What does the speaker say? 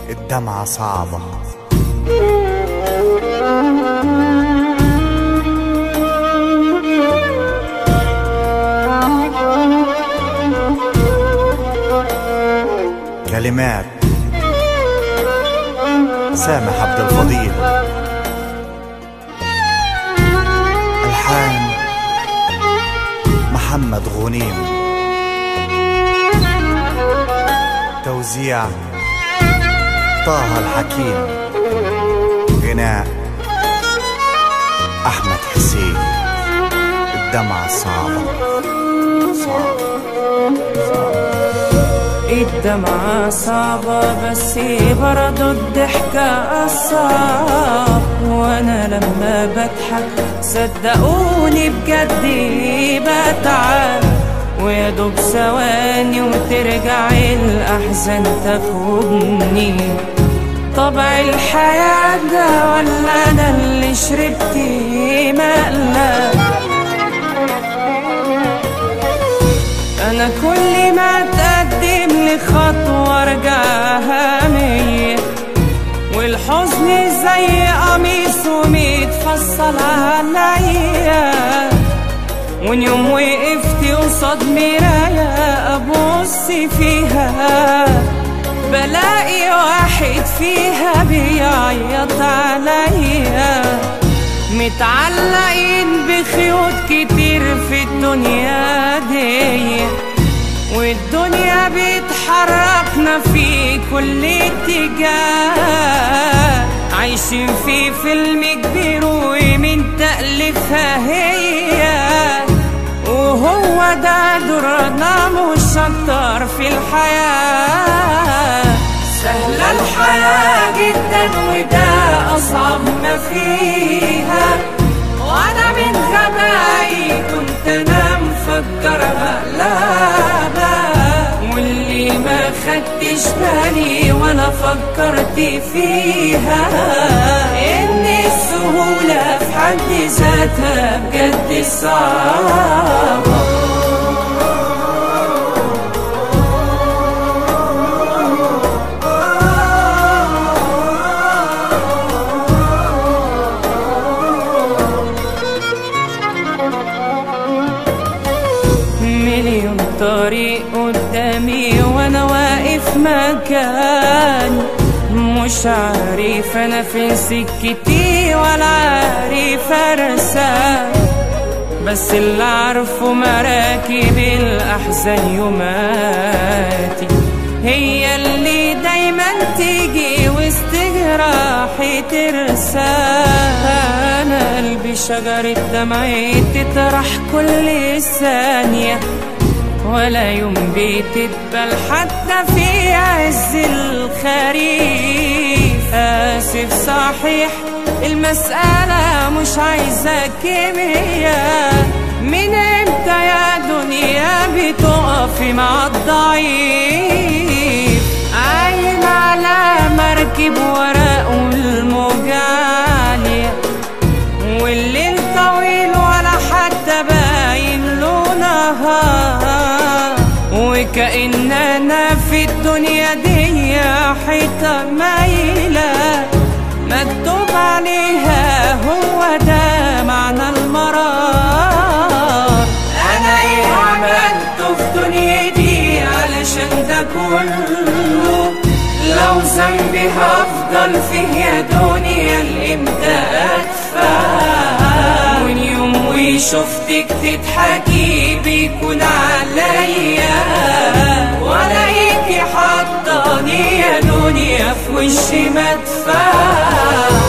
الدمعة صعبة كلمات سامح عبد الفضيل الحان محمد غنيم توزيع طه الحكيم غناء احمد حسين الدمعة صعبة صعبة الدمعة صعبة بس برضو الضحكة أصعب وأنا لما بضحك صدقوني بجد بتعب ويا دوب ثواني وترجع الأحزان تاخدني طبع الحياة ده ولا أنا اللي شربت مقلب انا كل ما اتقدم لخطوة ارجعها مية والحزن زي قميص ومتفصل عليا وان يوم وقفت قصاد مراية ابص فيها بلاقي واحد فيها بيعيط عليا متعلقين بخيوط كتير في الدنيا دي والدنيا بتحركنا في كل اتجاه عايشين في فيلم كبير ومن تأليفها هي وهو ده دورنا مش اكتر في الحياة سهلة الحياة جدا وده أصعب ما فيها وأنا من غبائي كنت أنا مفكر مقلبة واللي ما خدتش بالي وأنا فكرت فيها إن السهولة في حد ذاتها بجد صعبة مليون طريق قدامي وانا واقف مكاني مش عارف انا فين سكتي ولا عارف ارسم بس اللي عارفه مراكب الاحزان يوماتي هي اللي دايما تيجي وسط جراحي ترسى انا قلبي شجرة دمعي تطرح كل ثانية ولا يوم بتدبل حتى في عز الخريف آسف صحيح المسألة مش عايزة كيمياء من امتى يا دنيا بتقفي مع الضعيف عايم على مركب ورق والموج عالية والليل طويل ولا حتى باين له نهار وكأن أنا في الدنيا دي حيطة مايلة مكتوب عليها هو ده معنى المرار أنا إيه عملته في دنيتي علشان ده كله لو ذنبي هفضل فيه يا دنيا الامتى ادفع ومن يوم وشفتك تضحكي بيكون عليا والاقيكي حطاني يا دنيا في وشي مدفع